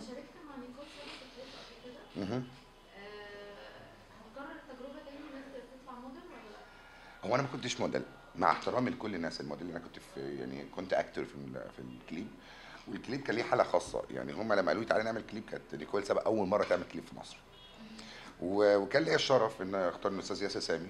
شاركت مع نيكول سابا في كليب قبل كده مهم. آه، هتكرر التجربه تاني انك تطلع موديل ولا لا؟ هو انا ما كنتش موديل مع احترامي لكل الناس الموديل انا كنت في يعني كنت اكتر في ال- في الكليب والكليب كان ليه حاله خاصه يعني هم لما قالوا لي تعالى نعمل كليب كانت نيكول سابا اول مره تعمل كليب في مصر و- وكان ليا الشرف ان اختار الاستاذ ياسر سامي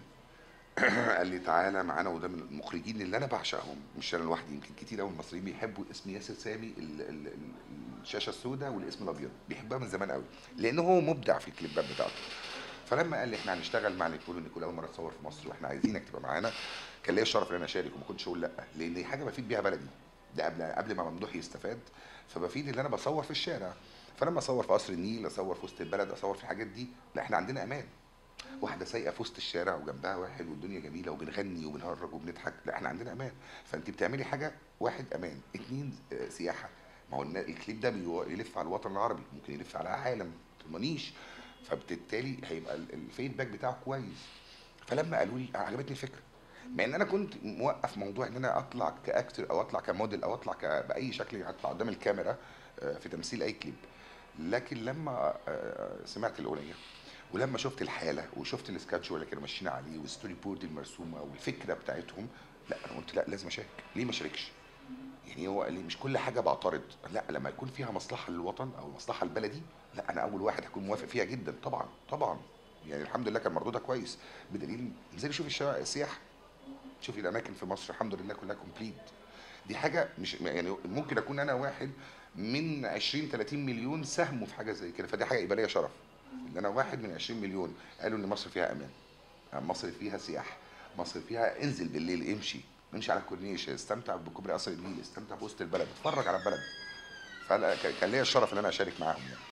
قال لي تعالى معانا وده من المخرجين اللي انا بعشقهم مش انا لوحدي يمكن كتير قوي المصريين بيحبوا اسم ياسر سامي ال ال ال الشاشه السوداء والاسم الابيض بيحبوها من زمان قوي لانه هو مبدع في الكليبات بتاعته فلما قال لي احنا هنشتغل مع نيكول ونيكول اول مره تصور في مصر واحنا عايزينك تبقى معانا كان ليا الشرف ان انا اشارك وما كنتش اقول لا لان دي حاجه بفيد بيها بلدي ده قبل قبل ما ممدوح يستفاد فبفيد اللي انا بصور في الشارع فلما اصور في قصر النيل اصور في وسط البلد اصور في الحاجات دي لا احنا عندنا امان واحده سايقه في وسط الشارع وجنبها واحد والدنيا جميله وبنغني وبنهرج وبنضحك لا احنا عندنا امان فانت بتعملي حاجه واحد امان اتنين آه، سياحه ما هو النا- الكليب ده بيو- يلف على الوطن العربي ممكن يلف على العالم ما تضمنيش فبالتالي هيبقى ال- الفيدباك بتاعه كويس فلما قالوا لي عجبتني الفكره مع ان انا كنت موقف موضوع ان انا اطلع كاكتر او اطلع كموديل او اطلع ك- باي شكل اطلع قدام الكاميرا آه، في تمثيل اي كليب لكن لما آه، سمعت الاغنيه ولما شفت الحاله وشفت السكتش اللي كانوا ماشيين عليه والستوري بورد المرسومه والفكره بتاعتهم لا انا قلت لا لازم اشارك ليه ما اشاركش يعني هو قال لي مش كل حاجه بعترض لا لما يكون فيها مصلحه للوطن او مصلحه البلدي لا انا اول واحد هكون موافق فيها جدا طبعا طبعا يعني الحمد لله كان مردودها كويس بدليل انزلي شوفي الشوارع السياحه شوفي الاماكن في مصر الحمد لله كلها كومبليت دي حاجه مش يعني ممكن اكون انا واحد من 20 30 مليون ساهموا في حاجه زي كده فدي حاجه يبقى ليا شرف ان انا واحد من 20 مليون قالوا ان مصر فيها امان مصر فيها سياحه مصر فيها انزل بالليل امشي امشي على الكورنيش استمتع بكوبري قصر النيل استمتع بوسط البلد اتفرج على البلد فكان ليا الشرف ان انا اشارك معاهم يعني